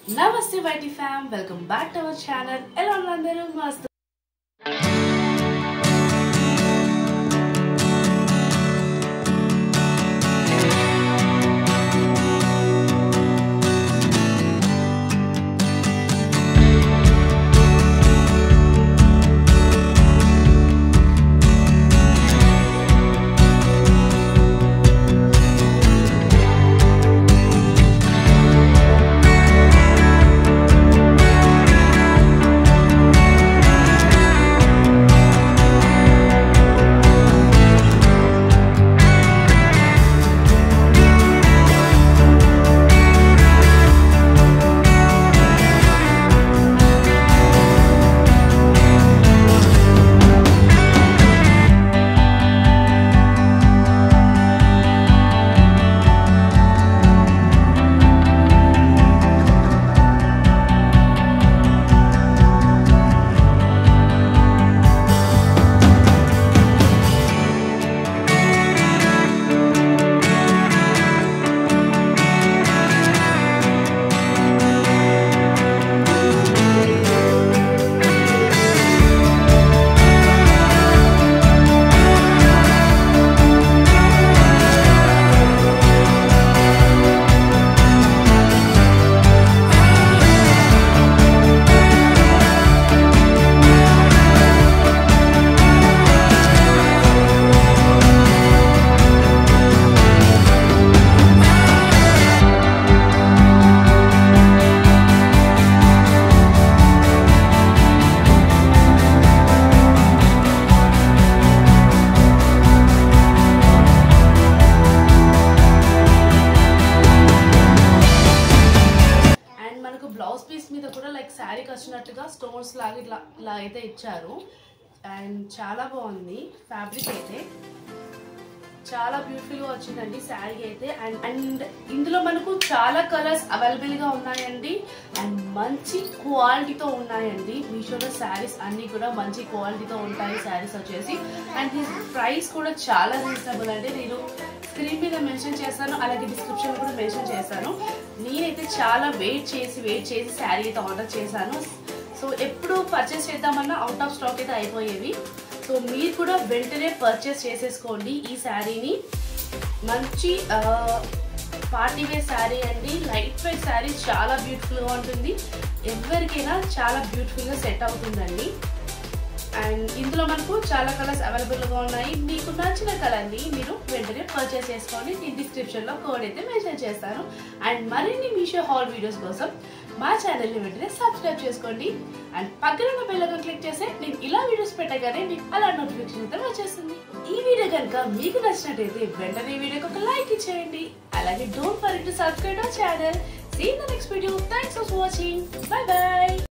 నమస్తే YT fam welcome back to our channel ఎలా ఉన్నారు అందరూ మస్తు అండ్ మనకు బ్లౌజ్ పీస్ మీద కూడా లైక్ శారీకి వచ్చినట్టుగా స్టోన్స్ లాగా ఇట్లా ఇలా అయితే ఇచ్చారు అండ్ చాలా బాగుంది ఫ్యాబ్రిక్ అయితే చాలా బ్యూటిఫుల్ గా వచ్చిందండి శారీ అయితే అండ్ అండ్ ఇందులో మనకు చాలా కలర్స్ అవైలబుల్ గా ఉన్నాయండి అండ్ మంచి క్వాలిటీతో ఉన్నాయండి మీషోలో శారీస్ అన్ని కూడా మంచి క్వాలిటీతో ఉంటాయి శారీస్ వచ్చేసి అండ్ ఈ ప్రైస్ కూడా చాలా రీజనబుల్ అండి నేను స్క్రీన్ మీద మెన్షన్ చేస్తాను అలాగే డిస్క్రిప్షన్ కూడా మెన్షన్ చేస్తాను నేనైతే చాలా వెయిట్ చేసి వెయిట్ చేసి శారీ అయితే ఆర్డర్ చేశాను సో ఎప్పుడు పర్చేస్ చేద్దామన్నా అవుట్ ఆఫ్ స్టాక్ అయితే అయిపోయేవి సో మీరు కూడా వెంటనే పర్చేస్ చేసేసుకోండి ఈ శారీని మంచి పార్టీ వేర్ శారీ అండి లైట్ వెయిట్ శారీ చాలా బ్యూటిఫుల్గా ఉంటుంది ఎవరికైనా చాలా బ్యూటిఫుల్గా సెట్ అవుతుందండి అండ్ ఇందులో మనకు చాలా కలర్స్ అవైలబుల్గా ఉన్నాయి మీకు నచ్చిన కలర్ని మీరు వెంటనే పర్చేస్ చేసుకోండి నేను డిస్క్రిప్షన్లో కోడ్ అయితే మెన్షన్ చేస్తాను అండ్ మరిన్ని మీషో హాల్ వీడియోస్ కోసం మా ఛానల్ని వెంటనే సబ్స్క్రైబ్ చేసుకోండి అండ్ పక్కన ఉన్న బెల్ ఐకాన్ క్లిక్ చేస్తే నేను ఇలా వీడియోస్ పెట్టగానే మీకు అలా నోటిఫికేషన్ అయితే వచ్చేస్తుంది ఈ వీడియో కనుక మీకు నచ్చినట్టయితే వెంటనే ఈ వీడియోకి ఒక లైక్ ఇచ్చేయండి అలాగే don't forget to subscribe our channel see in the next video thanks for watching bye by